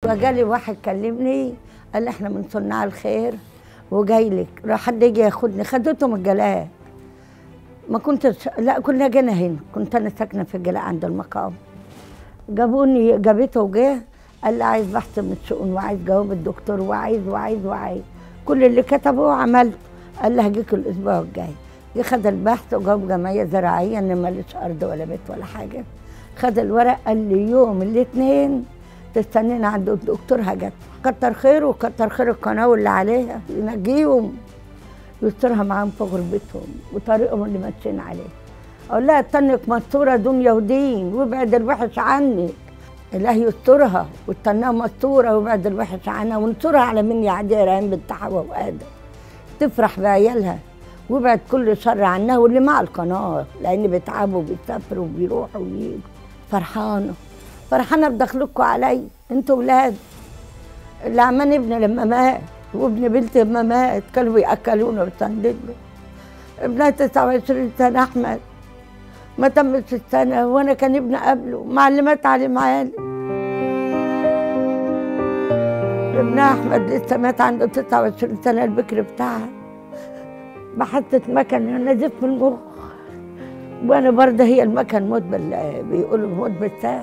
فجالي واحد كلمني قال لي احنا من صناع الخير وجاي لك راح حد يجي ياخدني خدته من الجلاء ما كنتش لا كنا جينا هنا كنت انا ساكنه في الجلاء عند المقام جابوني جابته وجه قال لي عايز بحث من الشؤون وعايز جواب الدكتور وعايز وعايز وعايز كل اللي كتبه عملته قال لي هجيك الاسبوع الجاي جه خد البحث وجاب جمعيه زراعيه ان ماليش ارض ولا بيت ولا حاجه خد الورق قال لي يوم الاثنين تستنينا عند الدكتور هجت كتر خيره وكتر خير القناه واللي عليها ينجيهم يسترها معاهم في غربتهم وطريقهم اللي ماشيين عليه اقول لها استنك مستوره دنيا ودين وابعد الوحش عنك الله يسترها واستناها مستوره وابعد الوحش عنها وانصرها على من يعدي ريان بنت حواء وادم تفرح بعيالها وابعد كل شر عنها واللي مع القناه لان بيتعبوا وبيسافروا وبيروحوا ويجوا فرحانه فرحانه بدخلكم علي انتوا ولاد اللي عمان ابني لما مات وابن بنتي لما مات كانوا بياكلونا ويسندلوا ابنها 29 سنه احمد ما تمتش السنه وانا كان ابني قبله معلمات تعليم عالي ابنها احمد لسه مات عنده 29 سنه البكر بتاعها بحطت مكن نزيف في المخ وانا برضه هي المكن موت بال بيقولوا موت بالساعه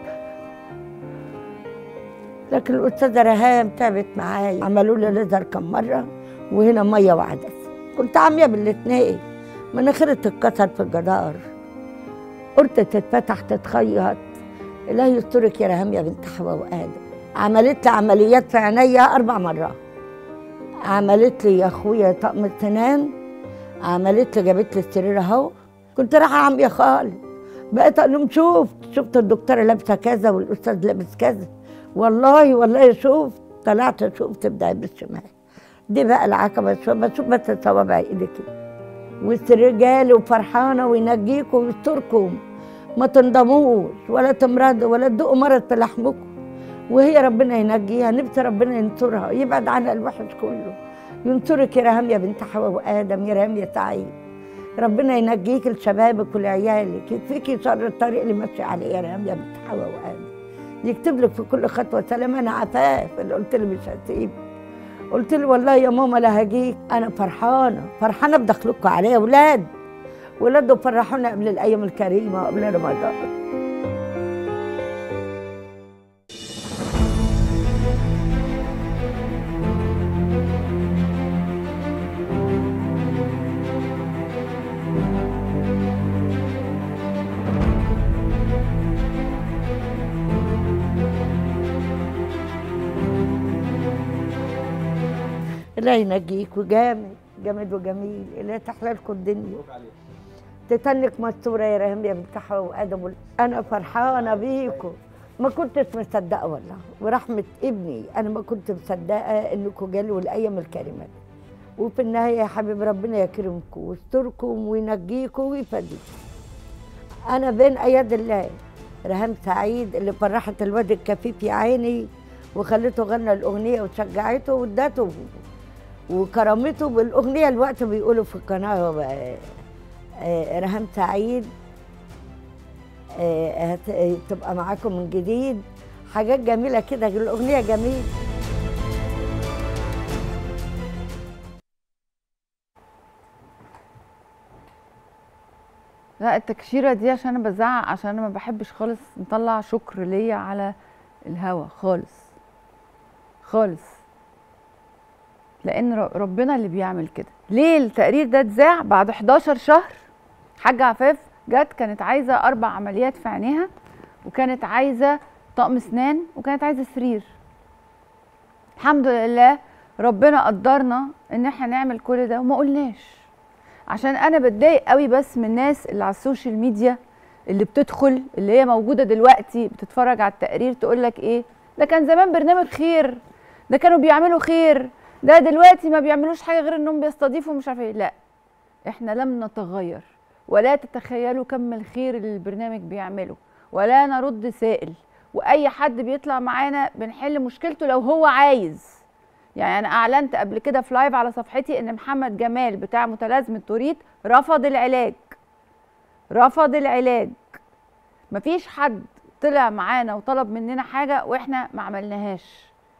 لكن الاستاذه رهام تعبت معايا عملوا لي ليزر كم مره وهنا ميه وعدس كنت عاميه بالاثنين مناخيري تتكسر في الجدار قلت تتفتح تتخيط الله يسترك يا رهام يا بنت حواء وادم عملت لي عمليات في عينيا اربع مرات عملت لي يا اخويا طقم السنان عملت لي جابت لي السرير اهو كنت رايحه عاميه خالص بقيت اقول لهم شوف شفت الدكتوره لابسه كذا والاستاذ لابس كذا والله والله شوف طلعت شفت بداية بالشمال دي بقى العقبه بشوف بس صوابع ايدي كده والسرير جالي وفرحانه وينجيكم ويستركم ما تنضموش ولا تمرضوا ولا تدوقوا مرض في لحمكم وهي ربنا ينجيها نفسي ربنا ينصرها يبعد عنها الوحش كله ينصرك يا رهام يا بنت حواء وادم يا رهام يا سعيد ربنا ينجيك لشبابك ولعيالك يكفيكي شر الطريق اللي ماشي عليه يا رهام يا بنت حواء وادم يكتب لك في كل خطوه سلام انا عفاف اللي قلت له مش هسيب قلت له والله يا ماما لا هجيك انا فرحانه فرحانه بدخلكم عليا يا اولاد ولاده فرحونا قبل الايام الكريمه قبل رمضان الله ينجيك وجامد جامد وجميل الله تحلى لكم الدنيا تتنك مستورة يا رحم يا بنت حواء وادم انا فرحانه بيكم ما كنتش مصدقه والله ورحمه ابني انا ما كنت مصدقه انكم جالوا الايام الكريمه دي وفي النهايه يا حبيب ربنا يكرمكم ويستركم وينجيكم ويفديكم انا بين اياد الله رهام سعيد اللي فرحت الواد الكفيف يا عيني وخلته غنى الاغنيه وشجعته وادته وكرامته بالاغنيه الوقت بيقولوا في القناه آه، آه، رهام سعيد آه، هت- تبقى معاكم من جديد حاجات جميله كده الاغنيه جميله لا التكشيره دي عشان انا بزعق عشان انا ما بحبش خالص نطلع شكر ليا على الهوا خالص خالص لان ر- ربنا اللي بيعمل كده ليه التقرير ده اتذاع بعد 11 شهر حاجه عفاف جت كانت عايزه اربع عمليات في عينيها وكانت عايزه طقم اسنان وكانت عايزه سرير الحمد لله ربنا قدرنا ان احنا نعمل كل ده وما قلناش عشان انا بتضايق قوي بس من الناس اللي على السوشيال ميديا اللي بتدخل اللي هي موجوده دلوقتي بتتفرج على التقرير تقول لك ايه ده كان زمان برنامج خير ده كانوا بيعملوا خير ده دلوقتي ما بيعملوش حاجه غير انهم بيستضيفوا مش عارفه ايه لا احنا لم نتغير ولا تتخيلوا كم الخير اللي البرنامج بيعمله ولا نرد سائل واي حد بيطلع معانا بنحل مشكلته لو هو عايز يعني انا اعلنت قبل كده في لايف على صفحتي ان محمد جمال بتاع متلازمه توريت رفض العلاج رفض العلاج مفيش حد طلع معانا وطلب مننا حاجه واحنا ما عملناهاش